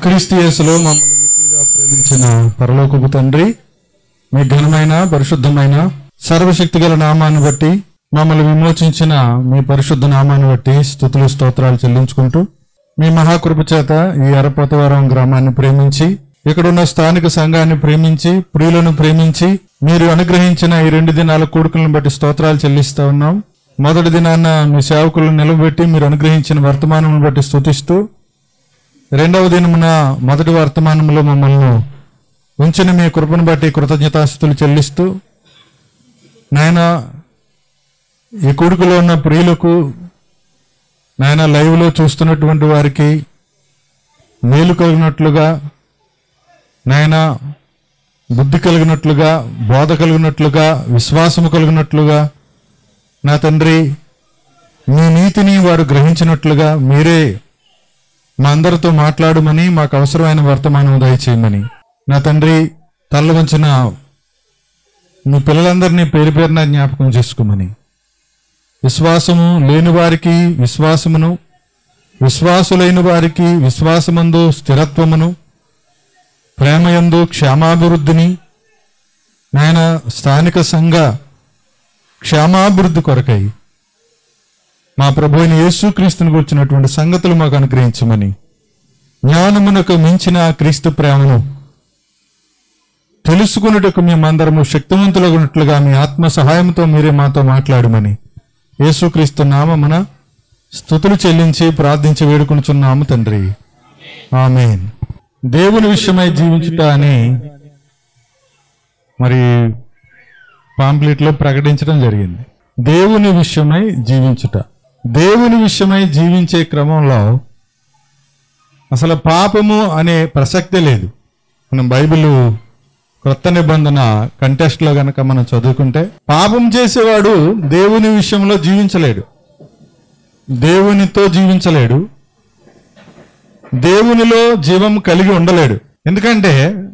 క్రీస్తు యేసులో మమ్మల్ని మిక్కిలిగా ప్రేమించిన పరలోకపు తండ్రి మీ ఘనమైన పరిశుద్ధమైన సర్వశక్తి గల నామాన్ని బట్టి మమ్మల్ని విమోచించిన మీ పరిశుద్ధ నామాన్ని బట్టి స్థుతులు స్తోత్రాలు చెల్లించుకుంటూ మీ మహాకృప చేత ఈ అరపతవరం గ్రామాన్ని ప్రేమించి ఇక్కడున్న స్థానిక సంఘాన్ని ప్రేమించి ప్రియులను ప్రేమించి మీరు అనుగ్రహించిన ఈ రెండు దినాల కూడుకులను బట్టి స్తోత్రాలు చెల్లిస్తా ఉన్నాం మొదటి దినాన్న మీ సేవకులను నిలబెట్టి మీరు అనుగ్రహించిన వర్తమానం బట్టి స్తుతిస్తూ రెండవ దినమున మొదటి వర్తమానంలో మమ్మల్ని ఉంచిన మీ కృపను బట్టి కృతజ్ఞతాస్థుతులు చెల్లిస్తూ నాయన ఈ కొడుకులో ఉన్న ప్రియులకు నాయన లైవ్లో చూస్తున్నటువంటి వారికి మేలు కలిగినట్లుగా నాయన బుద్ధి కలిగినట్లుగా బోధ కలిగినట్లుగా విశ్వాసము కలిగినట్లుగా నా తండ్రి మీ నీతిని వారు గ్రహించినట్లుగా మీరే మా అందరితో మాట్లాడమని మాకు అవసరమైన వర్తమానం దయచేయమని నా తండ్రి తల్ల వంచిన మీ పిల్లలందరినీ పేరు పేరున జ్ఞాపకం చేసుకోమని విశ్వాసము లేని వారికి విశ్వాసమును విశ్వాసులైన వారికి విశ్వాసమందు స్థిరత్వమును ప్రేమయందు క్షేమాభివృద్ధిని నాయన స్థానిక సంఘ క్షేమాభివృద్ధి కొరకై మా ప్రభు అయిన యేసుక్రీస్తుని గురించినటువంటి సంగతులు మాకు అనుగ్రహించమని జ్ఞానమునకు మించిన క్రీస్తు ప్రేమను తెలుసుకున్నట్టుకు మేమందరము శక్తివంతులగునట్లుగా మీ ఆత్మ సహాయంతో మీరే మాతో మాట్లాడమని యేసుక్రీస్తు నామమున స్థుతులు చెల్లించి ప్రార్థించి వేడుకొనుచున్నాము తండ్రి ఆమెన్ దేవుని విషయమై జీవించుట అని మరి పాంప్లెట్లో ప్రకటించడం జరిగింది దేవుని విషయమై జీవించుట దేవుని విషయమై జీవించే క్రమంలో అసలు పాపము అనే ప్రసక్తే లేదు మనం బైబిల్ క్రొత్త నిబంధన కంటెస్ట్లో గనక మనం చదువుకుంటే పాపం చేసేవాడు దేవుని విషయంలో జీవించలేడు దేవునితో జీవించలేడు దేవునిలో జీవం కలిగి ఉండలేడు ఎందుకంటే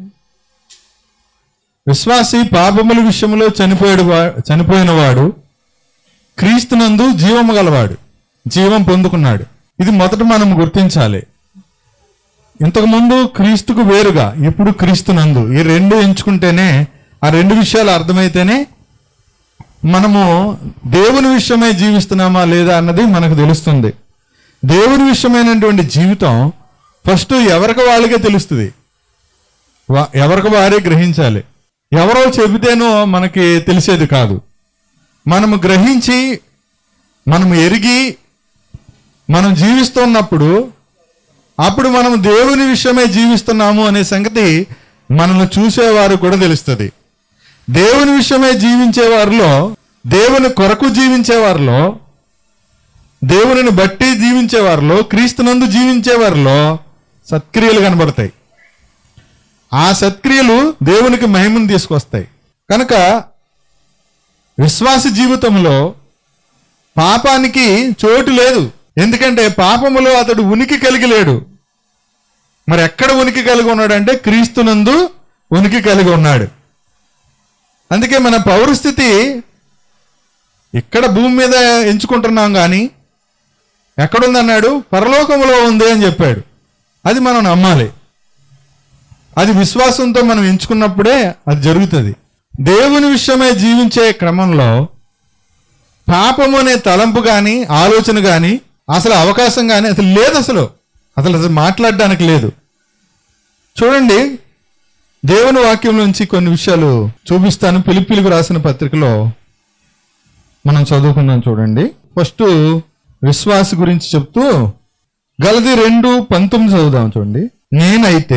విశ్వాసి పాపముల విషయంలో చనిపోయాడు వా- చనిపోయిన వాడు క్రీస్తునందు జీవము గలవాడు జీవం పొందుకున్నాడు ఇది మొదట మనం గుర్తించాలి ఇంతకుముందు క్రీస్తుకు వేరుగా ఇప్పుడు క్రీస్తునందు ఈ రెండు ఎంచుకుంటేనే ఆ రెండు విషయాలు అర్థమైతేనే మనము దేవుని విషయమై జీవిస్తున్నామా లేదా అన్నది మనకు తెలుస్తుంది దేవుని విషయమైనటువంటి జీవితం ఫస్ట్ ఎవరికి వాళ్ళకే తెలుస్తుంది వా- ఎవరికి వారే గ్రహించాలి ఎవరో చెబితేనో మనకి తెలిసేది కాదు మనము గ్రహించి మనము ఎరిగి మనం జీవిస్తున్నప్పుడు అప్పుడు మనం దేవుని విషయమై జీవిస్తున్నాము అనే సంగతి మనల్ని చూసేవారు కూడా తెలుస్తుంది దేవుని విషయమై జీవించే వారిలో దేవుని కొరకు జీవించే వారిలో దేవునిని బట్టి జీవించే వారిలో క్రీస్తునందు జీవించే వారిలో సత్క్రియలు కనబడతాయి ఆ సత్క్రియలు దేవునికి మహిమను తీసుకొస్తాయి కనుక విశ్వాస జీవితంలో పాపానికి చోటు లేదు ఎందుకంటే పాపములో అతడు ఉనికి కలిగి లేడు మరి ఎక్కడ ఉనికి కలిగి ఉన్నాడంటే క్రీస్తునందు ఉనికి కలిగి ఉన్నాడు అందుకే మన పౌరస్థితి ఇక్కడ భూమి మీద ఎంచుకుంటున్నాం కానీ ఎక్కడుందన్నాడు పరలోకములో ఉంది అని చెప్పాడు అది మనం నమ్మాలి అది విశ్వాసంతో మనం ఎంచుకున్నప్పుడే అది జరుగుతుంది దేవుని విషయమై జీవించే క్రమంలో పాపము అనే తలంపు కానీ ఆలోచన కానీ అసలు అవకాశం కానీ అసలు లేదు అసలు అసలు అసలు మాట్లాడడానికి లేదు చూడండి దేవుని వాక్యం నుంచి కొన్ని విషయాలు చూపిస్తాను పిలిపిలికి రాసిన పత్రికలో మనం చదువుకుందాం చూడండి ఫస్ట్ విశ్వాస గురించి చెప్తూ గలది రెండు పంతొమ్మిది చదువుదాం చూడండి నేనైతే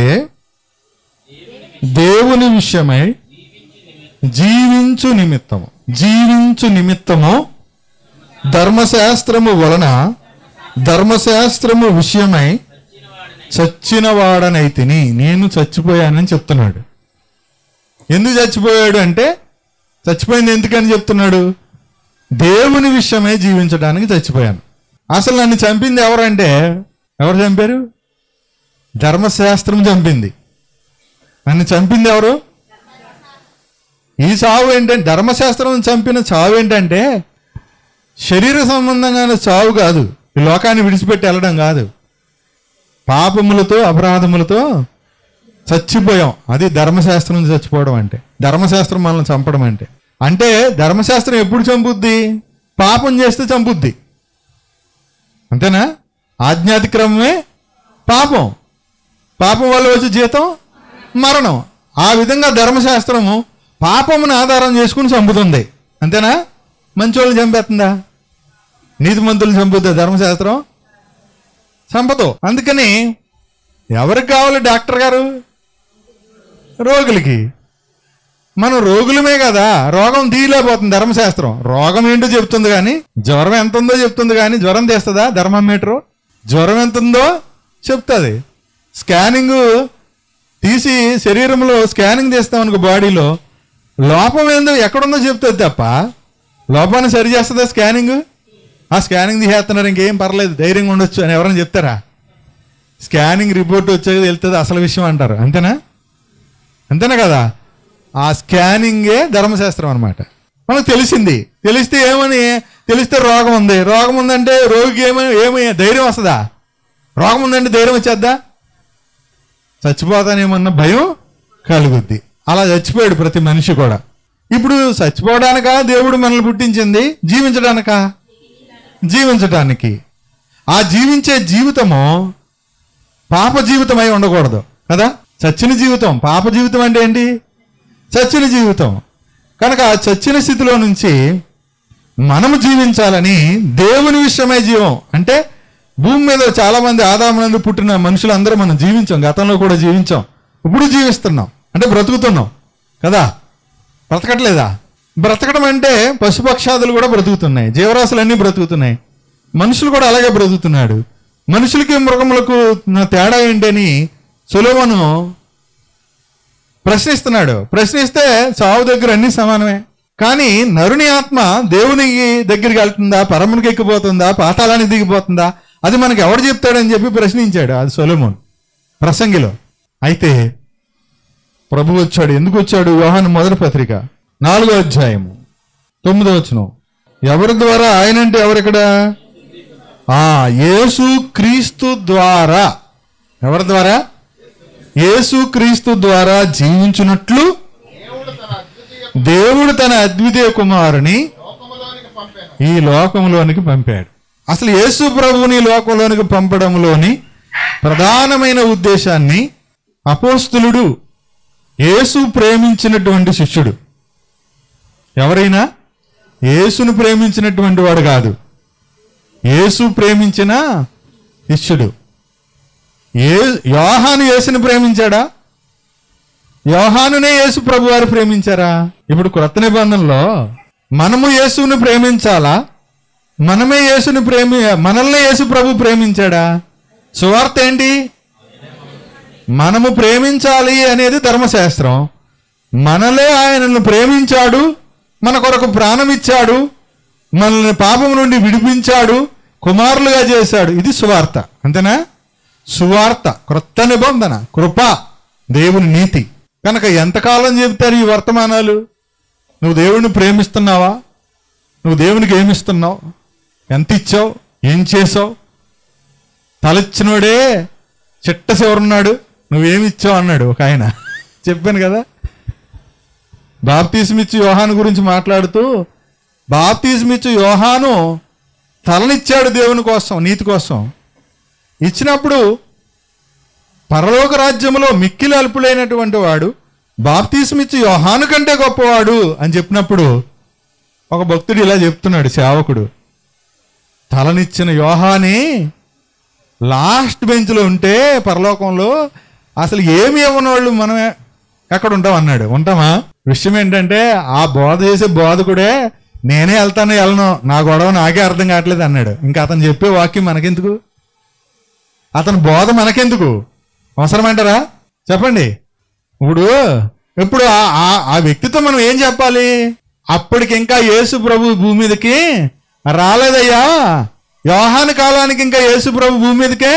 దేవుని విషయమై జీవించు నిమిత్తము జీవించు నిమిత్తము ధర్మశాస్త్రము వలన ధర్మశాస్త్రము విషయమై చచ్చిన వాడనైతిని నేను చచ్చిపోయానని చెప్తున్నాడు ఎందుకు చచ్చిపోయాడు అంటే చచ్చిపోయింది ఎందుకని చెప్తున్నాడు దేవుని విషయమై జీవించడానికి చచ్చిపోయాను అసలు నన్ను చంపింది ఎవరంటే ఎవరు చంపారు ధర్మశాస్త్రం చంపింది నన్ను చంపింది ఎవరు ఈ చావు ఏంటంటే ధర్మశాస్త్రం చంపిన చావు ఏంటంటే శరీర సంబంధంగా చావు కాదు ఈ లోకాన్ని విడిచిపెట్టి వెళ్ళడం కాదు పాపములతో అపరాధములతో చచ్చిపోయాం అది ధర్మశాస్త్రం నుంచి చచ్చిపోవడం అంటే ధర్మశాస్త్రం మనల్ని చంపడం అంటే అంటే ధర్మశాస్త్రం ఎప్పుడు చంపుద్ది పాపం చేస్తే చంపుద్ది అంతేనా ఆజ్ఞాతిక్రమమే పాపం పాపం వల్ల వచ్చే జీతం మరణం ఆ విధంగా ధర్మశాస్త్రము పాపమును ఆధారం చేసుకుని చంపుతుంది అంతేనా మంచోళ్ళని చంపేస్తుందా నీతిమంతులను చంపుద్దా ధర్మశాస్త్రం చంపదు అందుకని ఎవరికి కావాలి డాక్టర్ గారు రోగులకి మనం రోగులమే కదా రోగం తీయలేకపోతుంది ధర్మశాస్త్రం రోగం ఏంటో చెప్తుంది కానీ జ్వరం ఎంత ఉందో చెప్తుంది కానీ జ్వరం తీస్తుందా ధర్మమీటరు జ్వరం ఎంత ఉందో చెప్తుంది స్కానింగ్ తీసి శరీరంలో స్కానింగ్ తీస్తాం అనుకో బాడీలో లోపం ఏందో ఎక్కడుందో చెప్తుంది తప్ప లోపాన్ని సరి చేస్తుందా స్కానింగ్ ఆ స్కానింగ్ తీసేస్తున్నారు ఇంకేం పర్లేదు ధైర్యంగా ఉండొచ్చు అని ఎవరైనా చెప్తారా స్కానింగ్ రిపోర్ట్ వచ్చేది వెళ్తుంది అసలు విషయం అంటారు అంతేనా అంతేనా కదా ఆ స్కానింగే ధర్మశాస్త్రం అనమాట మనకు తెలిసింది తెలిస్తే ఏమని తెలిస్తే రోగం ఉంది రోగం ఉందంటే రోగికి ఏమని ఏమి ధైర్యం వస్తుందా రోగం ఉందంటే ధైర్యం వచ్చేద్దా చచ్చిపోతానేమన్న భయం కలుగుద్ది అలా చచ్చిపోయాడు ప్రతి మనిషి కూడా ఇప్పుడు చచ్చిపోవడానికా దేవుడు మనల్ని పుట్టించింది జీవించడానికా జీవించటానికి ఆ జీవించే జీవితము పాప జీవితం అయి ఉండకూడదు కదా చచ్చిన జీవితం పాప జీవితం అంటే ఏంటి చచ్చిన జీవితం కనుక ఆ చచ్చిన స్థితిలో నుంచి మనము జీవించాలని దేవుని విషయమై జీవం అంటే భూమి మీద చాలా మంది ఆదామునందు పుట్టిన మనుషులందరూ మనం జీవించాం గతంలో కూడా జీవించాం ఇప్పుడు జీవిస్తున్నాం అంటే బ్రతుకుతున్నాం కదా బ్రతకట్లేదా బ్రతకడం అంటే పశుపక్షాదులు కూడా బ్రతుకుతున్నాయి జీవరాశులన్నీ బ్రతుకుతున్నాయి మనుషులు కూడా అలాగే బ్రతుకుతున్నాడు మనుషులకి మృగములకు నా తేడా ఏంటని సులభను ప్రశ్నిస్తున్నాడు ప్రశ్నిస్తే చావు దగ్గర అన్ని సమానమే కానీ నరుని ఆత్మ దేవుని దగ్గరికి వెళ్తుందా పరమునికి ఎక్కిపోతుందా పాతాళానికి దిగిపోతుందా అది మనకి ఎవడు చెప్తాడని చెప్పి ప్రశ్నించాడు అది సొలమోన్ ప్రసంగిలో అయితే ప్రభు వచ్చాడు ఎందుకు వచ్చాడు యోహాను మొదటి పత్రిక నాలుగో అధ్యాయము తొమ్మిదో వచనం ఎవరి ద్వారా ఆయన అంటే ఎవరిక్కడ ఆ యేసు క్రీస్తు ద్వారా ఎవరి ద్వారా యేసు క్రీస్తు ద్వారా జీవించినట్లు దేవుడు తన అద్వితీయ కుమారుని ఈ లోకంలోనికి పంపాడు అసలు యేసు ప్రభువుని ఈ లోకంలోనికి పంపడంలోని ప్రధానమైన ఉద్దేశాన్ని అపోస్తులుడు యేసు ప్రేమించినటువంటి శిష్యుడు ఎవరైనా యేసును ప్రేమించినటువంటి వాడు కాదు యేసు ప్రేమించిన శిష్యుడు ఏ యోహాను యేసుని ప్రేమించాడా యోహానునే యేసు ప్రభు వారు ప్రేమించారా ఇప్పుడు క్రొత్త నిబంధనలో మనము యేసుని ప్రేమించాలా మనమే యేసుని ప్రేమి మనల్ని యేసు ప్రభు ప్రేమించాడా సువార్త ఏంటి మనము ప్రేమించాలి అనేది ధర్మశాస్త్రం మనలే ఆయనను ప్రేమించాడు మన కొరకు ప్రాణం ఇచ్చాడు మనల్ని పాపం నుండి విడిపించాడు కుమారులుగా చేశాడు ఇది సువార్త అంతేనా సువార్త క్రొత్త నిబంధన కృప దేవుని నీతి కనుక ఎంతకాలం చెబుతారు ఈ వర్తమానాలు నువ్వు దేవుడిని ప్రేమిస్తున్నావా నువ్వు దేవునికి ఏమిస్తున్నావు ఎంత ఇచ్చావు ఏం చేసావు తలెచ్చినోడే చిట్ట చివరున్నాడు నువ్వేమిచ్చావు అన్నాడు ఒక ఆయన చెప్పాను కదా బాప్తీసమిచ్చి యోహాను గురించి మాట్లాడుతూ బాప్తీసమిచ్చి యోహాను తలనిచ్చాడు దేవుని కోసం నీతి కోసం ఇచ్చినప్పుడు పరలోక రాజ్యములో మిక్కిలి అల్పులైనటువంటి వాడు బాప్తీసమిచ్చి యోహాను కంటే గొప్పవాడు అని చెప్పినప్పుడు ఒక భక్తుడు ఇలా చెప్తున్నాడు సేవకుడు తలనిచ్చిన యోహాని లాస్ట్ బెంచ్లో ఉంటే పరలోకంలో అసలు ఏమి ఇవ్వని వాళ్ళు మనమే ఎక్కడ ఉంటాం అన్నాడు ఉంటామా విషయం ఏంటంటే ఆ బోధ చేసే బోధకుడే నేనే వెళ్తాను వెళ్ళను నా గొడవ నాకే అర్థం కావట్లేదు అన్నాడు ఇంకా అతను చెప్పే వాక్యం మనకెందుకు అతని బోధ మనకెందుకు అవసరమంటారా చెప్పండి ఇప్పుడు ఇప్పుడు ఆ- ఆ- ఆ వ్యక్తితో మనం ఏం చెప్పాలి అప్పటికి ఇంకా యేసు ప్రభు భూమి మీదకి రాలేదయ్యా యోహాను కాలానికి ఇంకా యేసు ప్రభు భూమి మీదకే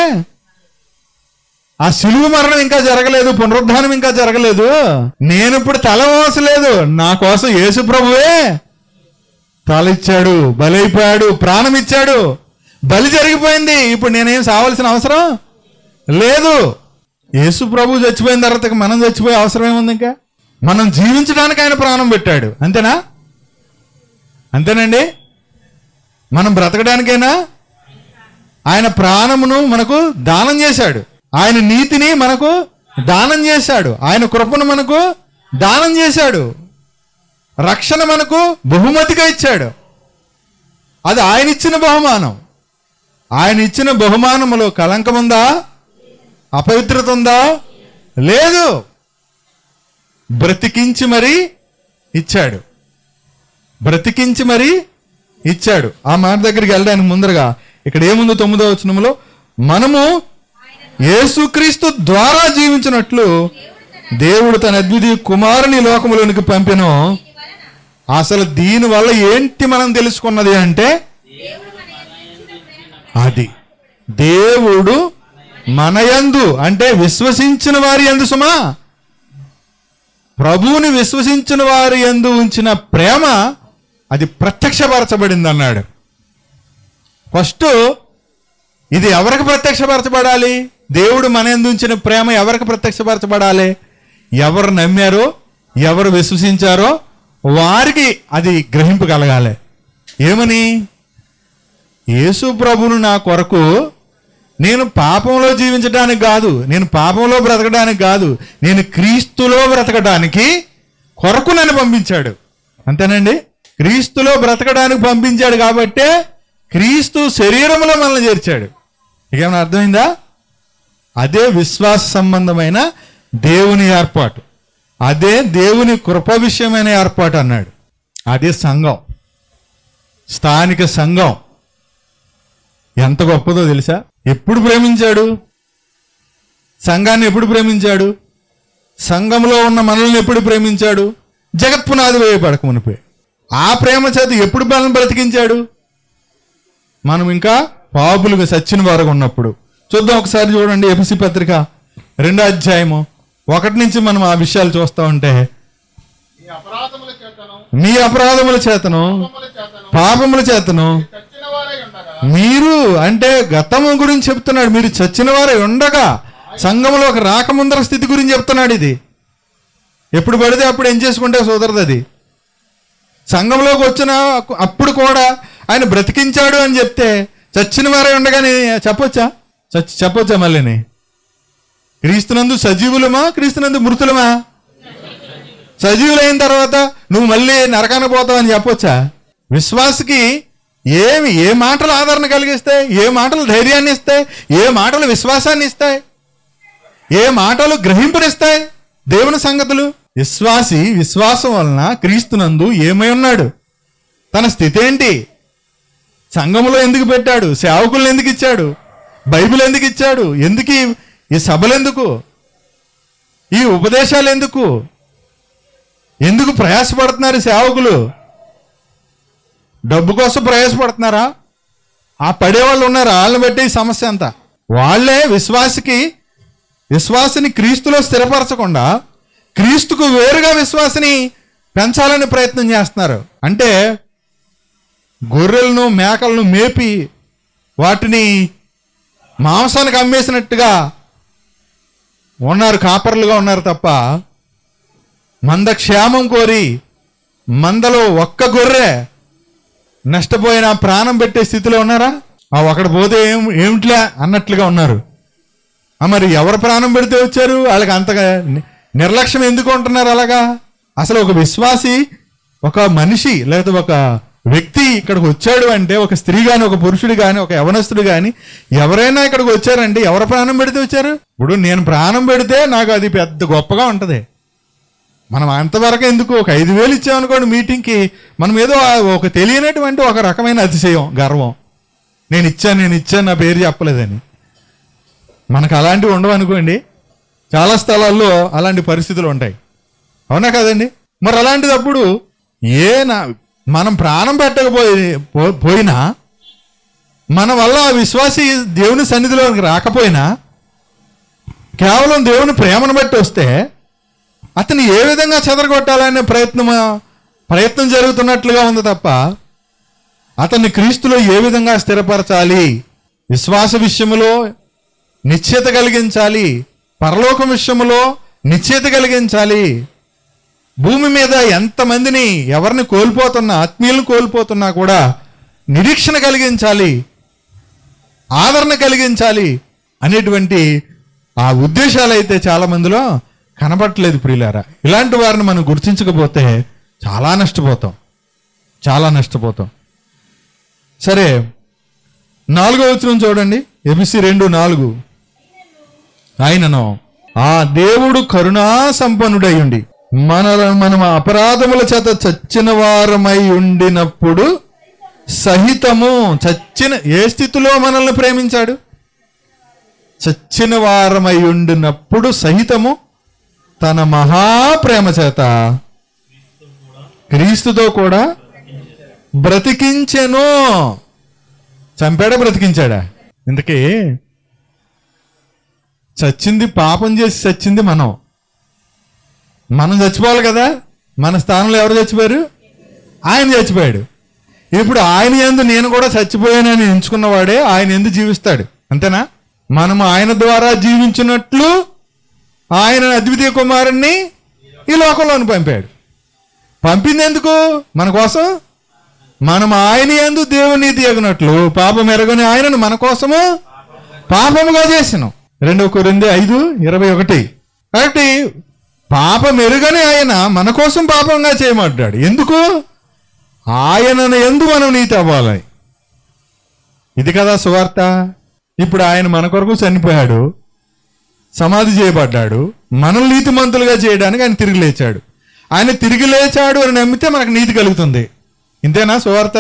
ఆ సిలువు మరణం ఇంకా జరగలేదు పునరుద్ధానం ఇంకా జరగలేదు నేను ఇప్పుడు తల మోసలేదు నా కోసం యేసు ప్రభువే తల ఇచ్చాడు బలైపోయాడు ప్రాణం ఇచ్చాడు బలి జరిగిపోయింది ఇప్పుడు నేనేం సావాల్సిన అవసరం లేదు యేసు ప్రభు చచ్చిపోయిన తర్వాత ఇక మనం చచ్చిపోయే అవసరం ఏముంది ఇంకా మనం జీవించడానికి ఆయన ప్రాణం పెట్టాడు అంతేనా అంతేనండి మనం బ్రతకడానికైనా ఆయన ప్రాణమును మనకు దానం చేశాడు ఆయన నీతిని మనకు దానం చేశాడు ఆయన కృపను మనకు దానం చేశాడు రక్షణ మనకు బహుమతిగా ఇచ్చాడు అది ఆయన ఇచ్చిన బహుమానం ఆయన ఇచ్చిన బహుమానములో కలంకం ఉందా అపవిత్రత ఉందా లేదు బ్రతికించి మరి ఇచ్చాడు బ్రతికించి మరి ఇచ్చాడు ఆ మాట దగ్గరికి వెళ్ళడానికి ముందరగా ఇక్కడ ఏముందో తొమ్మిదో వచనములో మనము యేసుక్రీస్తు ద్వారా జీవించినట్లు దేవుడు తన అద్వితీయ కుమారుని లోకములోనికి పంపెను అసలు దీని వల్ల ఏంటి మనం తెలుసుకున్నది అంటే అది దేవుడు మనయందు అంటే విశ్వసించిన వారి యందు సుమా ప్రభువుని విశ్వసించిన వారి యందు ఉంచిన ప్రేమ అది ప్రత్యక్షపరచబడింది అన్నాడు ఫస్ట్ ఇది ఎవరికి ప్రత్యక్షపరచబడాలి దేవుడు మన యందు ఉంచిన ప్రేమ ఎవరికి ప్రత్యక్షపరచబడాలి ఎవరు నమ్మారో ఎవరు విశ్వసించారో వారికి అది గ్రహింపు కలగాలి ఏమని యేసు ప్రభును నా కొరకు నేను పాపంలో జీవించడానికి కాదు నేను పాపంలో బ్రతకడానికి కాదు నేను క్రీస్తులో బ్రతకడానికి కొరకు నన్ను పంపించాడు అంతేనండి క్రీస్తులో బ్రతకడానికి పంపించాడు కాబట్టే క్రీస్తు శరీరంలో మనల్ని చేర్చాడు ఇకేమైనా అర్థమైందా అదే విశ్వాస సంబంధమైన దేవుని ఏర్పాటు అదే దేవుని కృప విషయమైన ఏర్పాటు అన్నాడు అదే సంఘం స్థానిక సంఘం ఎంత గొప్పదో తెలుసా ఎప్పుడు ప్రేమించాడు సంఘాన్ని ఎప్పుడు ప్రేమించాడు సంఘంలో ఉన్న మనల్ని ఎప్పుడు ప్రేమించాడు జగత్పునాది వేయబడక మునిపే ఆ ప్రేమ చేత ఎప్పుడు బలం బ్రతికించాడు మనం ఇంకా పాపులుగా సచ్చిన వారుగా ఉన్నప్పుడు చూద్దాం ఒకసారి చూడండి ఎపిసి పత్రిక రెండో అధ్యాయము ఒకటి నుంచి మనం ఆ విషయాలు చూస్తూ ఉంటే ఈ అపరాధముల చేతను మీ అపరాధముల చేతను పాపముల చేతను పాపముల చేతను చచ్చిన వారై ఉండగా మీరు అంటే గతము గురించి చెప్తున్నాడు మీరు చచ్చిన వారే ఉండగా సంఘంలోకి రాకముందర స్థితి గురించి చెప్తున్నాడు ఇది ఎప్పుడు పడితే అప్పుడు ఏం చేసుకుంటే సోదరదు అది సంఘంలోకి వచ్చిన అప్పుడు కూడా ఆయన బ్రతికించాడు అని చెప్తే చచ్చిన వారే ఉండగానే చెప్పొచ్చా చచ్చి చెప్పొచ్చా మళ్ళీని క్రీస్తునందు సజీవులమా క్రీస్తునందు మృతులమా సజీవులైన తర్వాత నువ్వు మళ్ళీ నరకాన పోతావని చెప్పొచ్చా విశ్వాసకి ఏమి ఏ మాటలు ఆదరణ కలిగిస్తాయి ఏ మాటలు ధైర్యాన్ని ఇస్తాయి ఏ మాటలు విశ్వాసాన్ని ఇస్తాయి ఏ మాటలు గ్రహింపునిస్తాయి దేవుని సంగతులు విశ్వాసి విశ్వాసం వలన క్రీస్తునందు ఏమై ఉన్నాడు తన స్థితి ఏంటి సంఘములో ఎందుకు పెట్టాడు సేవకులను ఎందుకు ఇచ్చాడు బైబిల్ ఎందుకు ఇచ్చాడు ఎందుకు ఈ- ఈ సభలు ఎందుకు ఈ ఉపదేశాలు ఎందుకు ఎందుకు ప్రయాసపడుతున్నారు సేవకులు డబ్బు కోసం ప్రయాసపడుతున్నారా ఆ పడేవాళ్ళు ఉన్నారు వాళ్ళని బట్టి ఈ సమస్య అంతా వాళ్ళే విశ్వాసికి విశ్వాసిని క్రీస్తులో స్థిరపరచకుండా క్రీస్తుకు వేరుగా విశ్వాసిని పెంచాలని ప్రయత్నం చేస్తున్నారు అంటే గొర్రెలను మేకలను మేపి వాటిని మాంసానికి అమ్మేసినట్టుగా ఉన్నారు కాపర్లుగా ఉన్నారు తప్ప మంద క్షేమం కోరి మందలో ఒక్క గొర్రె నష్టపోయిన ప్రాణం పెట్టే స్థితిలో ఉన్నారా ఆ ఒకటి పోతే ఏం ఏమిట్లే అన్నట్లుగా ఉన్నారు ఆ మరి ఎవరు ప్రాణం పెడితే వచ్చారు వాళ్ళకి అంతగా ని- నిర్లక్ష్యం ఎందుకు ఉంటున్నారు అలాగా అసలు ఒక విశ్వాసి ఒక మనిషి లేదా ఒక వ్యక్తి ఇక్కడికి వచ్చాడు అంటే ఒక స్త్రీ గాని ఒక పురుషుడు గాని ఒక యవనస్తుడు గాని ఎవరైనా ఇక్కడికి వచ్చారంటే ఎవరు ప్రాణం పెడితే వచ్చారు ఇప్పుడు నేను ప్రాణం పెడితే నాకు అది పెద్ద గొప్పగా ఉంటది మనం అంతవరకు ఎందుకు ఒక ఐదు వేలు ఇచ్చామనుకోండి మీటింగ్కి మనం ఏదో ఆ- ఒక తెలియనటువంటి ఒక రకమైన అతిశయం గర్వం నేను ఇచ్చాను నేను ఇచ్చాను నా పేరు చెప్పలేదని మనకు అలాంటివి ఉండవు అనుకోండి చాలా స్థలాల్లో అలాంటి పరిస్థితులు ఉంటాయి అవునా కదండి మరి అలాంటిదప్పుడు ఏ నా మనం ప్రాణం పెట్టకపోయి పో- పోయినా మన వల్ల ఆ విశ్వాసి దేవుని సన్నిధిలోకి రాకపోయినా కేవలం దేవుని ప్రేమను బట్టి వస్తే అతను ఏ విధంగా చెదరగొట్టాలనే ప్రయత్నం ప్రయత్నం జరుగుతున్నట్లుగా ఉంది తప్ప అతన్ని క్రీస్తులో ఏ విధంగా స్థిరపరచాలి విశ్వాస విషయంలో నిశ్చయత కలిగించాలి పరలోకం విషయంలో నిశ్చయత కలిగించాలి భూమి మీద ఎంతమందిని ఎవరిని కోల్పోతున్నా ఆత్మీయులను కోల్పోతున్నా కూడా నిరీక్షణ కలిగించాలి ఆదరణ కలిగించాలి అనేటువంటి ఆ ఉద్దేశాలు అయితే చాలా మందిలో కనబట్టలేదు ప్రియులారా ఇలాంటి వారిని మనం గుర్తించకపోతే చాలా నష్టపోతాం చాలా నష్టపోతాం సరే నాలుగో వచనం చూడండి ఎబిసి రెండు నాలుగు ఆయనను ఆ దేవుడు కరుణా సంపన్నుడై ఉండి మనలను మనం అపరాధముల చేత చచ్చిన వారమై ఉండినప్పుడు సహితము చచ్చిన ఏ స్థితిలో మనల్ని ప్రేమించాడు చచ్చిన వారమై ఉండినప్పుడు సహితము తన మహాప్రేమ చేత క్రీస్తుతో కూడా బ్రతికించెను చంపాడా బ్రతికించాడా ఇంతకీ చచ్చింది పాపం చేసి చచ్చింది మనం మనం చచ్చిపోవాలి కదా మన స్థానంలో ఎవరు చచ్చిపోయారు ఆయన చచ్చిపోయాడు ఇప్పుడు ఆయన ఎందు నేను కూడా చచ్చిపోయానని ఎంచుకున్నవాడే ఆయన ఎందు జీవిస్తాడు అంతేనా మనము ఆయన ద్వారా జీవించినట్లు ఆయన అద్వితీయ కుమారుణ్ణి ఈ లోకంలోని పంపాడు పంపింది ఎందుకు మన కోసం మనం ఆయన ఎందు దేవుని తీయగనట్లు పాపం ఎరగని ఆయనను మన కోసము పాపముగా చేసినాం రెండవ కొరింది ఐదు ఇరవై ఒకటి కాబట్టి పాపం ఎరుగని ఆయన మన కోసం పాపంగా చేయమంటాడు ఎందుకు ఆయనను ఎందు మనం నీతి అవ్వాలని ఇది కదా సువార్త ఇప్పుడు ఆయన మన కొరకు చనిపోయాడు సమాధి చేయబడ్డాడు మనల్ని నీతిమంతులుగా చేయడానికి ఆయన తిరిగి లేచాడు ఆయన తిరిగి లేచాడు అని నమ్మితే మనకు నీతి కలుగుతుంది ఇంతేనా సువార్త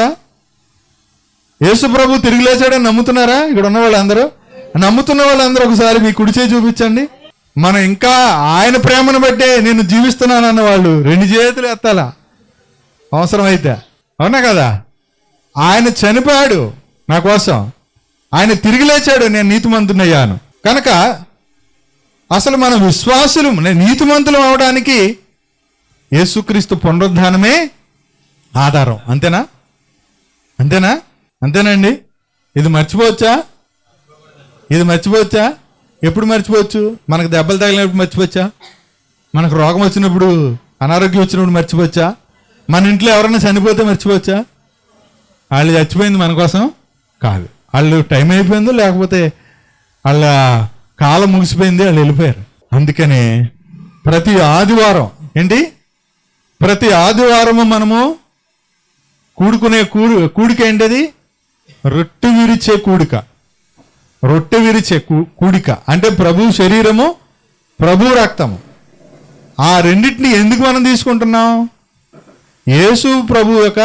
యేసు ప్రభు తిరిగి లేచాడని నమ్ముతున్నారా ఇక్కడ ఉన్న వాళ్ళందరూ నమ్ముతున్న వాళ్ళందరూ ఒకసారి మీ కుడి చేయి చూపించండి మనం ఇంకా ఆయన ప్రేమను బట్టే నేను జీవిస్తున్నానన్న వాళ్ళు రెండు చేతులు ఎత్తాలా అవసరమైతే అవునా కదా ఆయన చనిపోయాడు నా కోసం ఆయన తిరిగి లేచాడు నేను నీతిమంతునయ్యాను కనుక అసలు మన విశ్వాసులు నేను నీతిమంతులు అవడానికి యేసుక్రీస్తు పునరుద్ధానమే ఆధారం అంతేనా అంతేనా అంతేనండి ఇది మర్చిపోవచ్చా ఇది మర్చిపోవచ్చా ఎప్పుడు మర్చిపోవచ్చు మనకు దెబ్బలు తగిలినప్పుడు మర్చిపోవచ్చా మనకు రోగం వచ్చినప్పుడు అనారోగ్యం వచ్చినప్పుడు మర్చిపోవచ్చా మన ఇంట్లో ఎవరైనా చనిపోతే మర్చిపోవచ్చా వాళ్ళు చచ్చిపోయింది మన కోసం కాదు వాళ్ళు టైం అయిపోయిందో లేకపోతే వాళ్ళ కాలం ముగిసిపోయింది వాళ్ళు వెళ్ళిపోయారు అందుకనే ప్రతి ఆదివారం ఏంటి ప్రతి ఆదివారము మనము కూడుకునే కూడు కూడిక ఏంటది రొట్టె విరిచే కూడిక రొట్టె విరిచే కూ- కూడిక అంటే ప్రభు శరీరము ప్రభు రక్తము ఆ రెండింటిని ఎందుకు మనం తీసుకుంటున్నాం యేసు ప్రభు యొక్క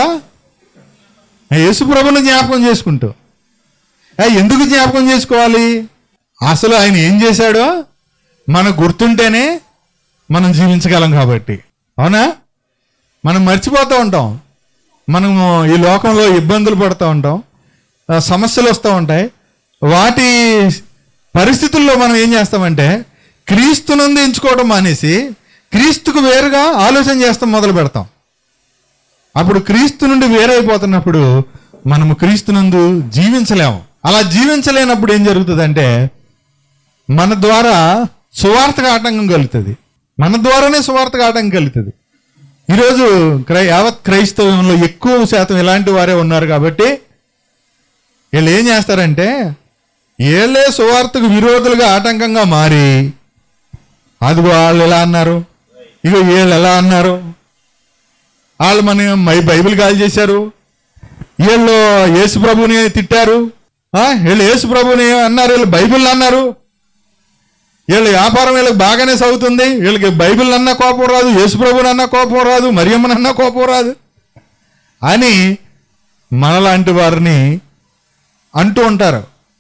యేసు ప్రభుని జ్ఞాపకం చేసుకుంటూ ఆ, ఎందుకు జ్ఞాపకం చేసుకోవాలి అసలు ఆయన ఏం చేశాడో మనకు గుర్తుంటేనే మనం జీవించగలం కాబట్టి అవునా మనం మర్చిపోతూ ఉంటాం మనము ఈ లోకంలో ఇబ్బందులు పడుతూ ఉంటాం ఆ, సమస్యలు వస్తూ ఉంటాయి వాటి పరిస్థితుల్లో మనం ఏం చేస్తామంటే క్రీస్తునందు ఎంచుకోవడం మానేసి క్రీస్తుకు వేరుగా ఆలోచన చేస్తాం మొదలు పెడతాం అప్పుడు క్రీస్తు నుండి వేరైపోతున్నప్పుడు మనము క్రీస్తునందు జీవించలేము అలా జీవించలేనప్పుడు ఏం జరుగుతుందంటే మన ద్వారా సువార్తకు ఆటంకం కలుగుతుంది మన ద్వారానే సువార్తకు ఆటంకం కలుగుతుంది ఈరోజు క్రై యావత్ క్రైస్తవంలో ఎక్కువ శాతం ఇలాంటి వారే ఉన్నారు కాబట్టి వీళ్ళు ఏం చేస్తారంటే వీళ్ళే సువార్తకు విరోధులుగా ఆటంకంగా మారి అది వాళ్ళు ఎలా అన్నారు ఇక వీళ్ళు ఎలా అన్నారు వాళ్ళు మన మై బైబిల్ కాల్ చేశారు వీళ్ళు యేసు ప్రభుని తిట్టారు ఆ, వీళ్ళు యేసు ప్రభుని అన్నారు వీళ్ళు బైబిల్ అన్నారు వీళ్ళ వ్యాపారం వీళ్ళకి బాగానే సాగుతుంది వీళ్ళకి బైబిల్ అన్నా కోపం రాదు యేసు ప్రభుని అన్నా కోపం రాదు మరియమ్మని అన్నా కోపం రాదు అని మనలాంటి వారిని అంటూ ఉంటారు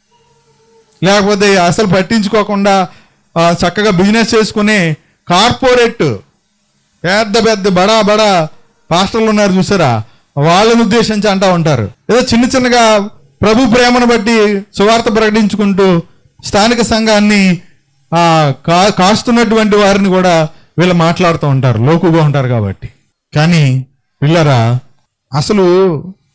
లేకపోతే అసలు పట్టించుకోకుండా ఆ, చక్కగా బిజినెస్ చేసుకుని కార్పొరేట్ పెద్ద పెద్ద బడా బడా పాస్టర్లు ఉన్నారు చూసారా వాళ్ళని ఉద్దేశించి అంటా ఉంటారు ఏదో చిన్న చిన్నగా ప్రభు ప్రేమను బట్టి సువార్త ప్రకటించుకుంటూ స్థానిక సంఘాన్ని ఆ, కా కాస్తున్నటువంటి వారిని కూడా వీళ్ళు మాట్లాడుతూ ఉంటారు లోకుగా ఉంటారు కాబట్టి కానీ పిల్లరా అసలు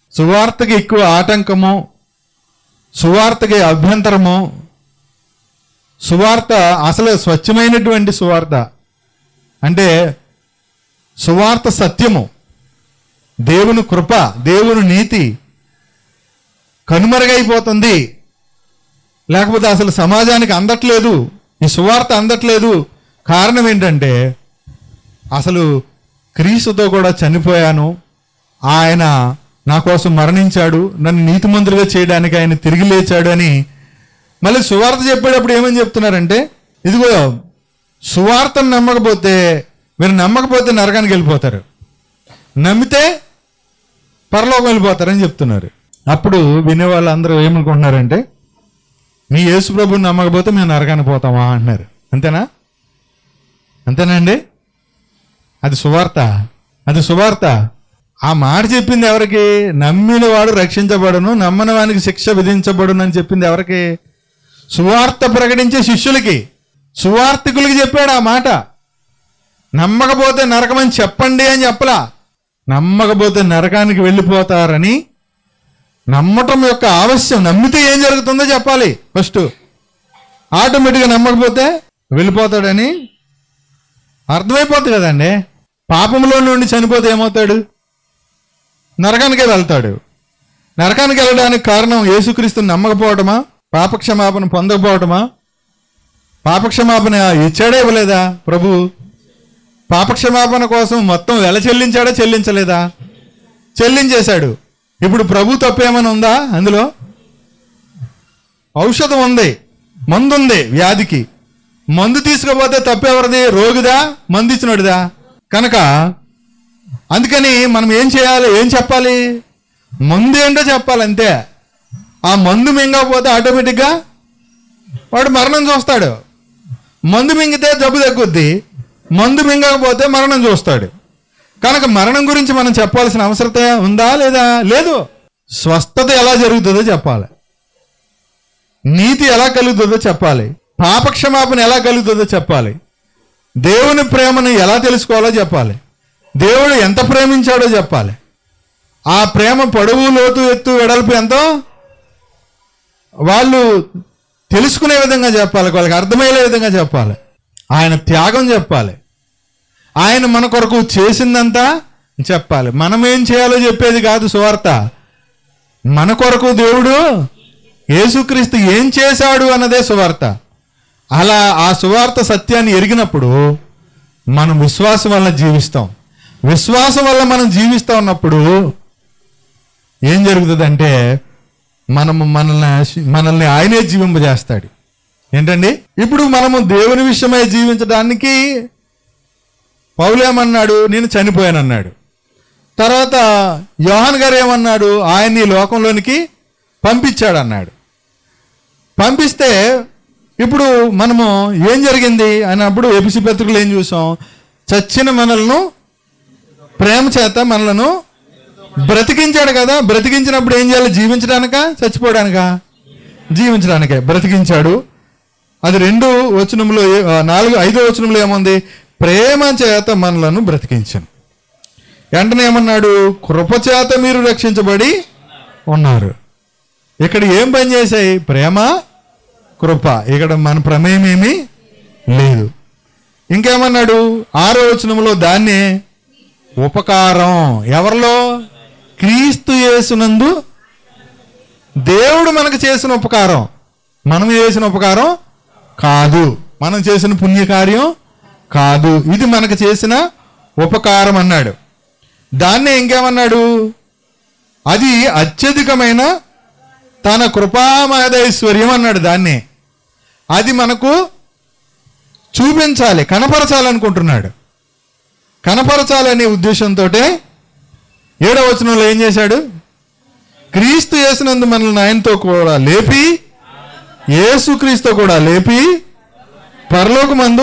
సువార్తకి ఎక్కువ ఆటంకము సువార్తకి అభ్యంతరము సువార్త అసలు స్వచ్ఛమైనటువంటి సువార్త అంటే సువార్త సత్యము దేవుని కృప దేవుని నీతి కనుమరుగైపోతుంది లేకపోతే అసలు సమాజానికి అందట్లేదు ఈ సువార్త అందట్లేదు కారణం ఏంటంటే అసలు క్రీస్తుతో కూడా చనిపోయాను ఆయన నా కోసం మరణించాడు నన్ను నీతిమంతులుగా చేయడానికి ఆయన తిరిగి లేచాడు అని మళ్ళీ సువార్త చెప్పేటప్పుడు ఏమని చెప్తున్నారంటే ఇదిగో సువార్తను నమ్మకపోతే మీరు నమ్మకపోతే నరకానికి వెళ్ళిపోతారు నమ్మితే పరలోకం వెళ్ళిపోతారని చెప్తున్నారు అప్పుడు వినే వాళ్ళందరూ ఏమనుకుంటున్నారంటే మీ యేసు ప్రభుని నమ్మకపోతే మేము నరకానికి పోతామా అంటున్నారు అంతేనా అంతేనండి అది సువార్త అది సువార్త ఆ మాట చెప్పింది ఎవరికి నమ్మిన వాడు రక్షించబడును నమ్మని వానికి శిక్ష విధించబడును అని చెప్పింది ఎవరికి సువార్త ప్రకటించే శిష్యులకి సువార్తికులకి చెప్పాడు ఆ మాట నమ్మకపోతే నరకమని చెప్పండి అని చెప్పలా నమ్మకపోతే నరకానికి వెళ్ళిపోతారని నమ్మటం యొక్క ఆవశ్యం నమ్మితే ఏం జరుగుతుందో చెప్పాలి ఫస్ట్ ఆటోమేటిక్గా నమ్మకపోతే వెళ్ళిపోతాడని అర్థమైపోతుంది కదండి పాపంలో నుండి చనిపోతే ఏమవుతాడు నరకానికే వెళ్తాడు నరకానికి వెళ్ళడానికి కారణం యేసుక్రీస్తుని నమ్మకపోవటమా పాపక్షమాపణ పొందకపోవటమా పాపక్షమాపణ ఇచ్చాడే ఇవ్వలేదా ప్రభు పాపక్షమాపణ కోసం మొత్తం వెల చెల్లించాడా చెల్లించలేదా చెల్లించేశాడు ఇప్పుడు ప్రభు తప్పేమైనా ఉందా అందులో ఔషధం ఉంది మందు ఉంది వ్యాధికి మందు తీసుకుపోతే తప్పెవరిది రోగిదా మందు ఇచ్చినోడిదా కనుక అందుకని మనం ఏం చేయాలి ఏం చెప్పాలి మందు ఏంటో చెప్పాలి అంతే ఆ మందు మింగకపోతే ఆటోమేటిక్గా వాడు మరణం చూస్తాడు మందు మింగితే జబ్బు తగ్గుద్ది మందు మింగకపోతే మరణం చూస్తాడు కనుక మరణం గురించి మనం చెప్పాల్సిన అవసరత ఉందా లేదా లేదు స్వస్థత ఎలా జరుగుతుందో చెప్పాలి నీతి ఎలా కలుగుతుందో చెప్పాలి పాపక్షమాపణ ఎలా కలుగుతుందో చెప్పాలి దేవుని ప్రేమను ఎలా తెలుసుకోవాలో చెప్పాలి దేవుడు ఎంత ప్రేమించాడో చెప్పాలి ఆ ప్రేమ పొడవు లోతు ఎత్తు వెడల్పు ఎంతో వాళ్ళు తెలుసుకునే విధంగా చెప్పాలి వాళ్ళకి అర్థమయ్యే విధంగా చెప్పాలి ఆయన త్యాగం చెప్పాలి ఆయన మన కొరకు చేసిందంతా చెప్పాలి మనం ఏం చేయాలో చెప్పేది కాదు సువార్త మన కొరకు దేవుడు యేసుక్రీస్తు ఏం చేశాడు అన్నదే సువార్త అలా ఆ సువార్త సత్యాన్ని ఎరిగినప్పుడు మనం విశ్వాసం వల్ల జీవిస్తాం విశ్వాసం వల్ల మనం జీవిస్తూ ఉన్నప్పుడు ఏం జరుగుతుందంటే మనము మనల్ని మనల్ని ఆయనే జీవింపజేస్తాడు ఏంటండి ఇప్పుడు మనము దేవుని విషయమై జీవించడానికి పౌలేమన్నాడు నేను చనిపోయానన్నాడు తర్వాత యోహాన్ గారు ఏమన్నాడు ఆయన్ని ఈ లోకంలోనికి పంపించాడు అన్నాడు పంపిస్తే ఇప్పుడు మనము ఏం జరిగింది అన్నప్పుడు ఎపిసి పత్రికలు ఏం చూసాం చచ్చిన మనలను ప్రేమ చేత మనలను బ్రతికించాడు కదా బ్రతికించినప్పుడు ఏం చేయాలి జీవించడానికా చచ్చిపోవడానికా జీవించడానికే బ్రతికించాడు అది రెండు వచనంలో ఏ- ఆ, నాలుగు ఐదో వచనంలో ఏముంది ప్రేమ చేత మనలను బ్రతికించాను వెంటనే ఏమన్నాడు కృప చేత మీరు రక్షించబడి ఉన్నారు ఇక్కడ ఏం పని చేశాయి ప్రేమ కృప ఇక్కడ మన ప్రమేయం ఏమీ లేదు ఇంకేమన్నాడు ఆరో వచనంలో దాన్నే ఉపకారం ఎవరిలో క్రీస్తు యేసునందు దేవుడు మనకు చేసిన ఉపకారం మనం చేసిన ఉపకారం కాదు మనం చేసిన పుణ్యకార్యం కాదు ఇది మనకు చేసిన ఉపకారం అన్నాడు దాన్నే ఇంకేమన్నాడు అది అత్యధికమైన తన కృపామయదైశ్వర్యం అన్నాడు దాన్నే అది మనకు చూపించాలి కనపరచాలనుకుంటున్నాడు కనపరచాలనే ఉద్దేశంతో ఏడవ వచనంలో ఏం చేశాడు క్రీస్తు యేసునందు మనల్ని ఆయనతో కూడా లేపి యేసు క్రీస్తు కూడా లేపి పరలోకమందు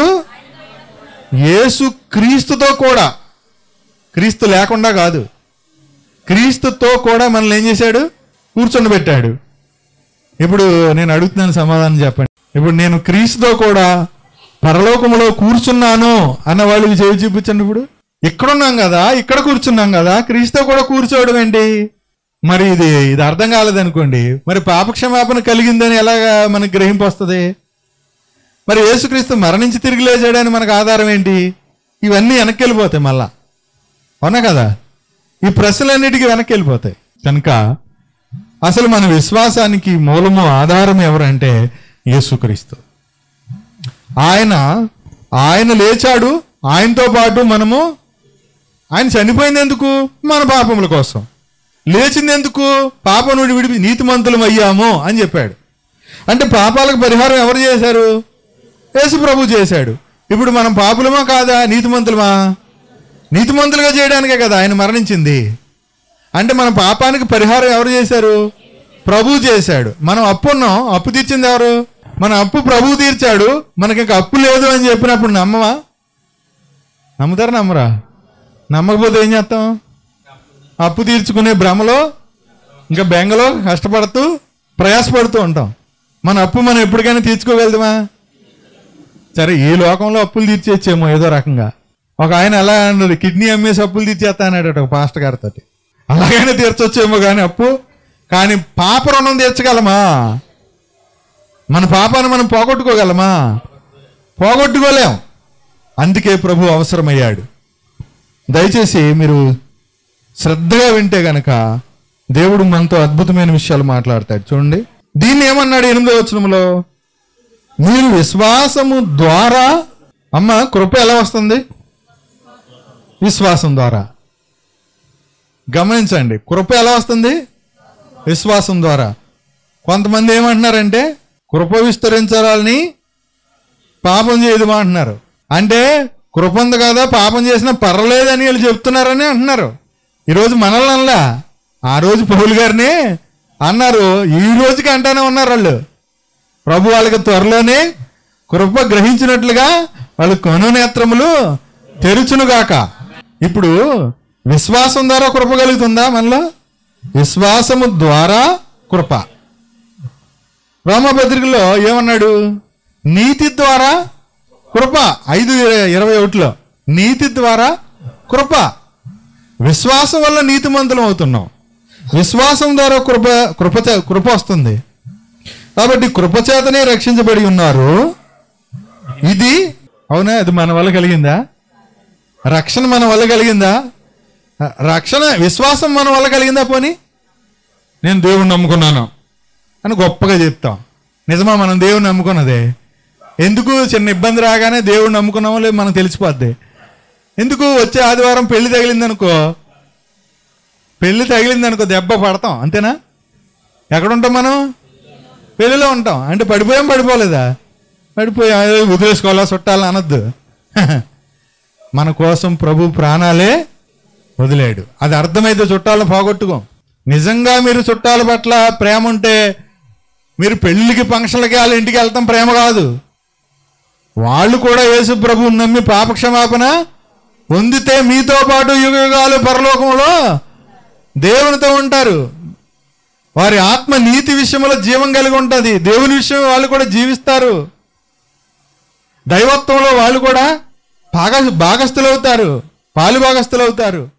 యేసు క్రీస్తుతో కూడా క్రీస్తు లేకుండా కాదు క్రీస్తుతో కూడా మనల్ని ఏం చేశాడు కూర్చొని ఇప్పుడు నేను అడుగుతున్నాను సమాధానం చెప్పండి ఇప్పుడు నేను క్రీస్తుతో కూడా పరలోకములో కూర్చున్నాను అన్న వాళ్ళు చెవి చూపించండి ఇప్పుడు ఇక్కడున్నాం కదా ఇక్కడ కూర్చున్నాం కదా క్రీస్తుతో కూడా కూర్చోవడం ఏంటి మరి ఇది ఇది అర్థం కాలేదనుకోండి మరి పాపక్షమాపణ కలిగిందని ఎలాగా మనకి గ్రహింపు వస్తుంది మరి యేసుక్రీస్తు మరణించి తిరిగి లేచాడని మనకు ఆధారం ఏంటి ఇవన్నీ వెనక్కి వెళ్ళిపోతాయి మళ్ళా అవునా కదా ఈ ప్రశ్నలన్నిటికీ వెనక్కి వెళ్ళిపోతాయి కనుక అసలు మన విశ్వాసానికి మూలము ఆధారం ఎవరంటే యేసుక్రీస్తు ఆయన ఆయన లేచాడు ఆయనతో పాటు మనము ఆయన చనిపోయింది ఎందుకు మన పాపముల కోసం లేచింది ఎందుకు పాపం నుండి విడిపి నీతిమంతులం అయ్యాము అని చెప్పాడు అంటే పాపాలకు పరిహారం ఎవరు చేశారు యేసు ప్రభు చేశాడు ఇప్పుడు మనం పాపులమా కాదా నీతిమంతులమా నీతిమంతులుగా చేయడానికే కదా ఆయన మరణించింది అంటే మన పాపానికి పరిహారం ఎవరు చేశారు ప్రభు చేశాడు మనం అప్పు ఉన్నాం అప్పు తీర్చింది ఎవరు మన అప్పు ప్రభు తీర్చాడు మనకి ఇంకా అప్పు లేదు అని చెప్పినప్పుడు నమ్మవా నమ్ముతారా నమ్మరా నమ్మకపోతే ఏం చేస్తాం అప్పు తీర్చుకునే భ్రమలో ఇంకా బెంగలో కష్టపడుతూ ప్రయాసపడుతూ ఉంటాం మన అప్పు మనం ఎప్పటికైనా తీర్చుకోగలుగుతామా సరే ఈ లోకంలో అప్పులు తీర్చేచ్చేమో ఏదో రకంగా ఒక ఆయన ఎలా అన్నాడు కిడ్నీ అమ్మేసి అప్పులు తీర్చేస్తా అన్నాడు ఒక పాస్టర్ గారితో అలాగైనా తీర్చొచ్చేమో కానీ అప్పు కానీ పాప రుణం తీర్చగలమా మన పాపాన్ని మనం పోగొట్టుకోగలమా పోగొట్టుకోలేం అందుకే ప్రభు అవసరమయ్యాడు దయచేసి మీరు శ్రద్ధగా వింటే గనక దేవుడు మనతో అద్భుతమైన విషయాలు మాట్లాడతాడు చూడండి దీన్ని ఏమన్నాడు ఎనిమిదో వచనంలో మీరు విశ్వాసము ద్వారా అమ్మ కృప ఎలా వస్తుంది విశ్వాసం ద్వారా గమనించండి కృప ఎలా వస్తుంది విశ్వాసం ద్వారా కొంతమంది ఏమంటున్నారంటే కృప విస్తరించాలని పాపం చేయదు అంటున్నారు అంటే కృప ఉంది కదా పాపం చేసినా పర్లేదని వీళ్ళు చెప్తున్నారని అంటున్నారు ఈరోజు మనల్ని అనలా ఆ రోజు పౌలు గారిని అన్నారు ఈ రోజుకి అంటానే ఉన్నారు వాళ్ళు ప్రభు వాళ్ళకి త్వరలోనే కృప గ్రహించినట్లుగా వాళ్ళు కనునేత్రములు తెరుచునుగాక ఇప్పుడు విశ్వాసం ద్వారా కృప కలుగుతుందా మనలో విశ్వాసము ద్వారా కృప రోమపత్రికలో ఏమన్నాడు నీతి ద్వారా కృప ఐదు ఇరవై ఒకటిలో నీతి ద్వారా కృప విశ్వాసం వల్ల నీతిమంతులం అవుతున్నాం విశ్వాసం ద్వారా కృప కృప చే- కృప వస్తుంది కాబట్టి కృపచేతనే రక్షించబడి ఉన్నారు ఇది అవునా అది మన వల్ల కలిగిందా రక్షణ మన వల్ల కలిగిందా రక్షణ విశ్వాసం మన వల్ల కలిగిందా పోనీ నేను దేవుణ్ణి నమ్ముకున్నాను అని గొప్పగా చెప్తాం నిజమా మనం దేవుణ్ణి నమ్ముకున్నదే ఎందుకు చిన్న ఇబ్బంది రాగానే దేవుణ్ణి నమ్ముకున్నామో లేదు మనకు తెలిసిపోద్ది ఎందుకు వచ్చే ఆదివారం పెళ్లి తగిలిందనుకో పెళ్లి తగిలిందనుకో దెబ్బ పడతాం అంతేనా ఎక్కడ ఉంటాం మనం పెళ్లిలో ఉంటాం అంటే పడిపోయాం పడిపోలేదా పడిపోయాం అదే వదిలేసుకోవాలా చుట్టాలా అనొద్దు మన కోసం ప్రభు ప్రాణాలే వదిలేడు అది అర్థమైతే చుట్టాలను పోగొట్టుకోం నిజంగా మీరు చుట్టాల పట్ల ప్రేమ ఉంటే మీరు పెళ్ళికి ఫంక్షన్లకి వాళ్ళ ఇంటికి వెళ్తాం ప్రేమ కాదు వాళ్ళు కూడా యేసు ప్రభువుని నమ్మి పాప క్షమాపణ పొందితే మీతో పాటు యుగ యుగాలు పరలోకంలో దేవునితో ఉంటారు వారి ఆత్మ నీతి విషయంలో జీవం కలిగి ఉంటుంది దేవుని విషయం వాళ్ళు కూడా జీవిస్తారు దైవత్వంలో వాళ్ళు కూడా భాగ భాగస్థులవుతారు పాలు భాగస్థులవుతారు